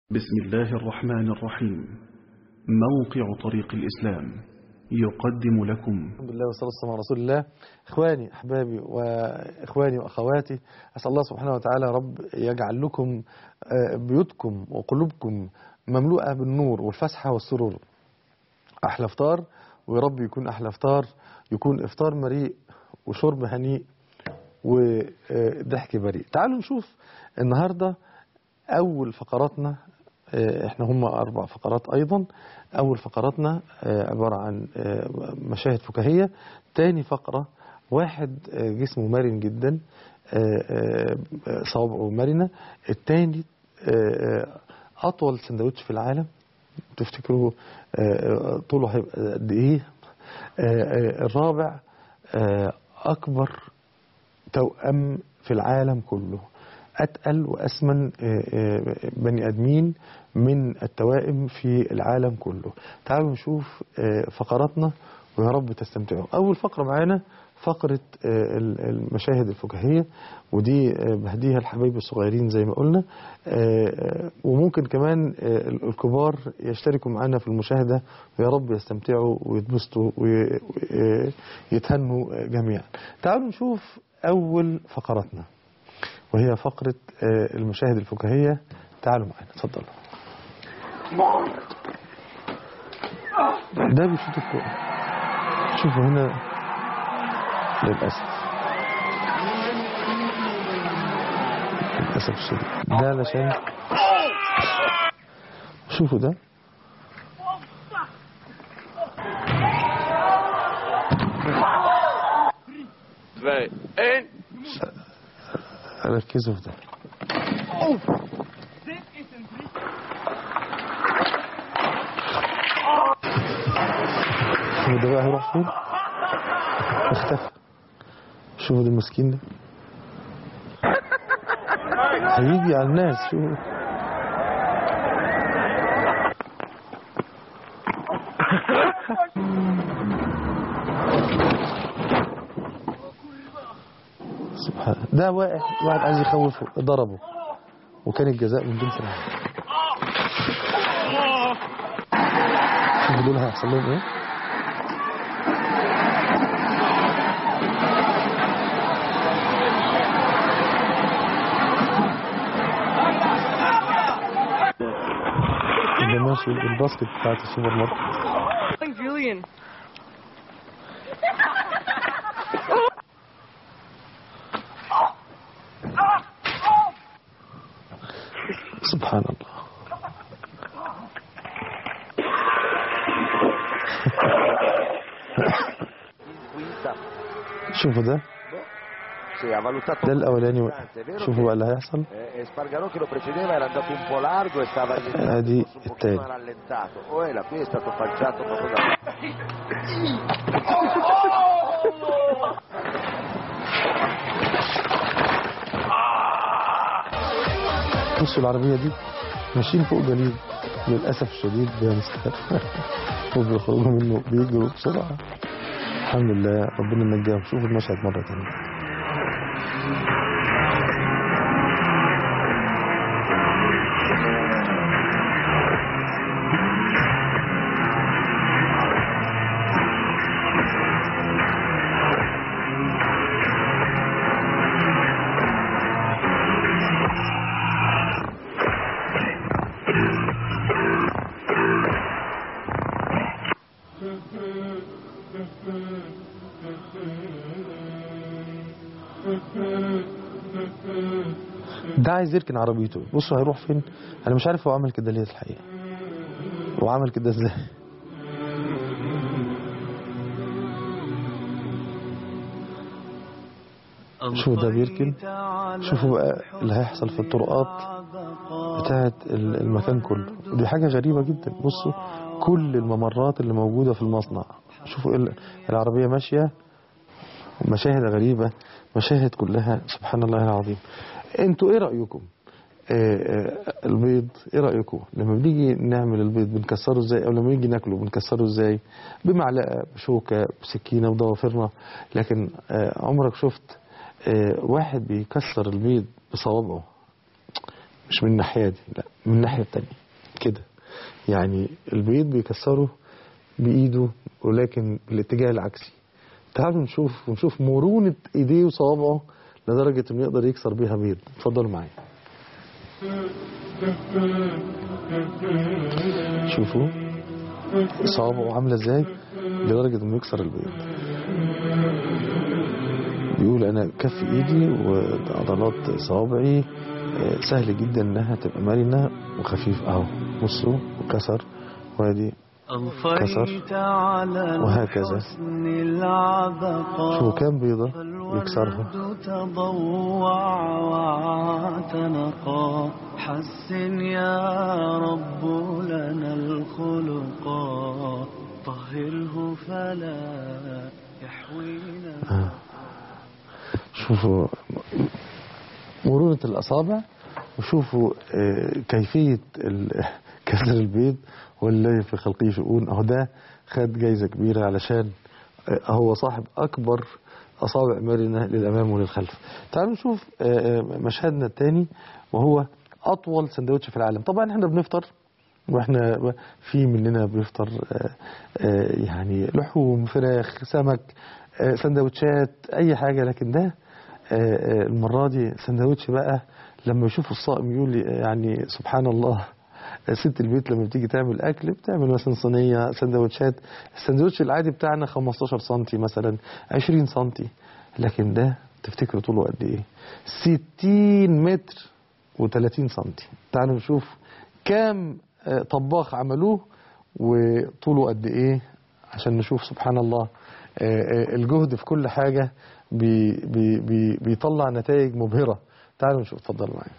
بسم الله الرحمن الرحيم موقع طريق الإسلام يقدم لكم الحمد لله والصلاة والسلام على رسول الله إخواني أحبابي وإخواني وأخواتي أسأل الله سبحانه وتعالى رب يجعل لكم بيوتكم وقلوبكم مملوءة بالنور والفسحة والسرور أحلى فطار ويا رب يكون أحلى فطار يكون إفطار مريء وشرب هنيء وضحك بريء تعالوا نشوف النهاردة أول فقراتنا احنا هم أربع فقرات أيضا أول فقراتنا عبارة عن مشاهد فكاهية تاني فقرة واحد جسمه مرن جدا صوابعه مرنة التاني أطول سندوتش في العالم تفتكروا طوله هيبقى قد إيه الرابع أكبر توأم في العالم كله أتقل وأسمن بني أدمين من التوائم في العالم كله تعالوا نشوف فقراتنا ويا رب تستمتعوا أول فقرة معانا فقرة المشاهد الفكاهية ودي بهديها الحبايب الصغيرين زي ما قلنا وممكن كمان الكبار يشتركوا معنا في المشاهدة ويا رب يستمتعوا ويتبسطوا ويتهنوا جميعا تعالوا نشوف أول فقراتنا وهي فقرة المشاهد الفكاهية تعالوا معنا اتفضلوا ده بيشوط الكورة شوفوا هنا للأسف للأسف الشديد ده علشان شوفوا ده ركزوا في ده شوفوا ده بقى هيروح فين اختفى شوفوا ده المسكين ده هيجي على الناس شوفوا سبحان ده واحد واحد عايز يخوفه ضربه وكان الجزاء من دون سلاح شوفوا دول هيحصل لهم ايه ده ماشي الباسكت بتاعت السوبر ماركت Julian. سبحان الله شوفوا ده Sì, ha valutato ده الاولاني È vero شوفوا بقى اللي هيحصل eh, Spargarò che lo precedeva era andato un po' largo e stava Eh, di- un pochino te. rallentato. Oela qui è stato falciato proprio da... بصوا العربية دي ماشيين فوق جليد للأسف الشديد بينسكت وبيخرجوا منه بيجروا بسرعة الحمد لله ربنا نجاهم شوفوا المشهد مرة تانية ده عايز يركن عربيته بصوا هيروح فين انا مش عارف هو عمل كده ليه الحقيقة هو عمل كده ازاي شوفوا ده بيركن شوفوا بقى اللي هيحصل في الطرقات بتاعت ال- المكان كله ودي حاجة غريبة جدا بصوا كل الممرات اللي موجودة في المصنع شوفوا ال- العربية ماشية مشاهد غريبة مشاهد كلها سبحان الله العظيم انتوا ايه رأيكم آه، آه، البيض ايه رأيكم لما بنيجي نعمل البيض بنكسره ازاي او لما نيجي ناكله بنكسره ازاي بمعلقة بشوكة بسكينة بضوافرنا لكن آه، عمرك شفت آه، واحد بيكسر البيض بصوابعه مش من الناحية دي لا من الناحية التانية كده يعني البيض بيكسره بإيده ولكن بالاتجاه العكسي تعالوا نشوف ونشوف مرونة ايديه وصوابعه لدرجة انه يقدر يكسر بيها بيض اتفضلوا معايا شوفوا صوابعه عاملة ازاي لدرجة انه يكسر البيض بيقول انا كف ايدي وعضلات صوابعي آه، سهل جدا انها تبقى مرنة وخفيف اهو بصوا وكسر وادي أضفيت على وهكذا. الحسن العبقى شوفوا كام بيضة يكسرها فالورد تضوع واعتنقا حسن يا رب لنا الخلقا طهره فلا يحوينا شوفوا مرونة الأصابع وشوفوا آه، كيفية ال- كسر البيض والذي في خلقه شؤون أهو ده خد جايزة كبيرة علشان آه، هو صاحب أكبر أصابع مرنة للأمام وللخلف تعالوا نشوف آه، آه، مشهدنا الثاني وهو أطول سندوتش في العالم طبعا احنا بنفطر واحنا في مننا بيفطر آه، آه، يعني لحوم فراخ سمك آه، سندوتشات اي حاجه لكن ده آه، آه، المره دي سندوتش بقى لما يشوف الصائم يقول لي يعني سبحان الله آه، ست البيت لما بتيجي تعمل اكل بتعمل مثلا صينيه سندوتشات السندوتش العادي بتاعنا 15 سم مثلا 20 سم لكن ده تفتكروا طوله قد ايه 60 متر و30 سم تعالوا نشوف كام آه، طباخ عملوه وطوله قد ايه عشان نشوف سبحان الله آه، آه، الجهد في كل حاجة بي بي بي بيطلع نتائج مبهرة تعالوا نشوف اتفضلوا معايا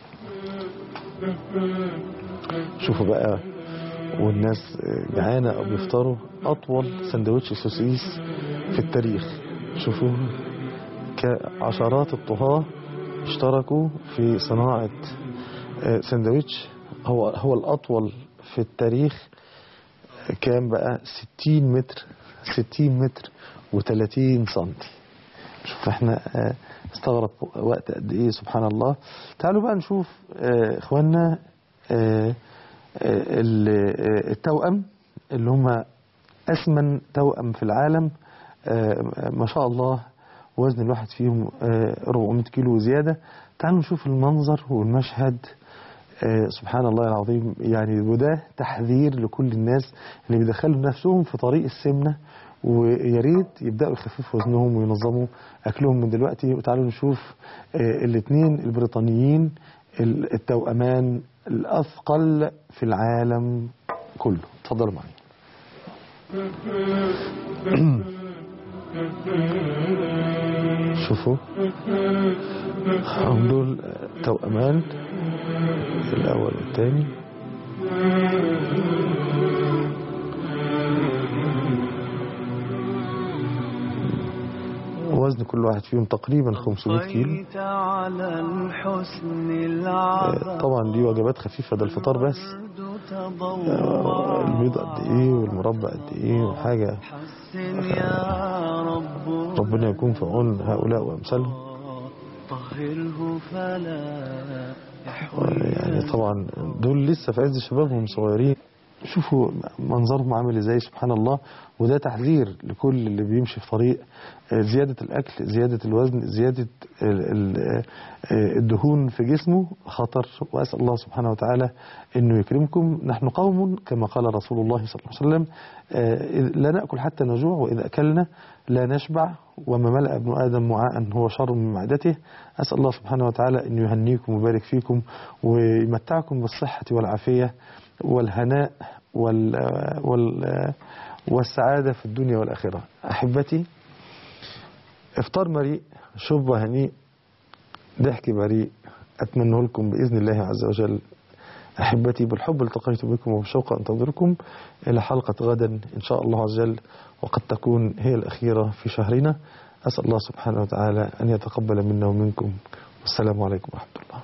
شوفوا بقى والناس آه، جعانة أو بيفطروا أطول سندوتش سوسيس في التاريخ شوفوا كعشرات الطهاة اشتركوا في صناعة آه، سندوتش هو هو الأطول في التاريخ كام بقى 60 متر 60 متر و30 سنتي شوف احنا آه، استغرق وقت قد ايه سبحان الله تعالوا بقى نشوف آه، اخواننا آه، آه، ال- آه، التوأم اللي هم أسمن توأم في العالم آه، ما شاء الله وزن الواحد فيهم آه، 400 كيلو زيادة تعالوا نشوف المنظر والمشهد آه، سبحان الله العظيم يعني وده تحذير لكل الناس اللي بيدخلوا نفسهم في طريق السمنة ويا ريت يبداوا يخففوا وزنهم وينظموا اكلهم من دلوقتي وتعالوا نشوف الاثنين البريطانيين ال- التوأمان الاثقل في العالم كله اتفضلوا معايا شوفوا هم دول توأمان الأول والثاني وزن كل واحد فيهم تقريبا 500 كيلو طيت على الحسن آه، العبقى طبعا دي وجبات خفيفة ده الفطار بس آه، البيض قد ايه والمربى قد ايه وحاجة حسن يا رب ربنا يكون في عون هؤلاء وامثالهم طهره فلا يحوي يعني طبعا دول لسه في عز شبابهم صغيرين شوفوا منظرهم عامل ازاي سبحان الله وده تحذير لكل اللي بيمشي في طريق آه، زيادة الأكل زيادة الوزن زيادة ال- ال- آه، الدهون في جسمه خطر وأسأل الله سبحانه وتعالى أنه يكرمكم نحن قوم كما قال رسول الله صلى الله عليه وسلم آه، إذ- لا نأكل حتى نجوع وإذا أكلنا لا نشبع وما ملأ ابن آدم وعاء هو شر من معدته أسأل الله سبحانه وتعالى أن يهنيكم ويبارك فيكم ويمتعكم بالصحة والعافية والهناء وال وال والسعادة في الدنيا والآخرة أحبتي افطار مريء شرب هنيء ضحك بريء أتمنى لكم بإذن الله عز وجل أحبتي بالحب التقيت بكم وبالشوق أنتظركم إلى حلقة غدا إن شاء الله عز وجل وقد تكون هي الأخيرة في شهرنا أسأل الله سبحانه وتعالى أن يتقبل منا ومنكم والسلام عليكم ورحمة الله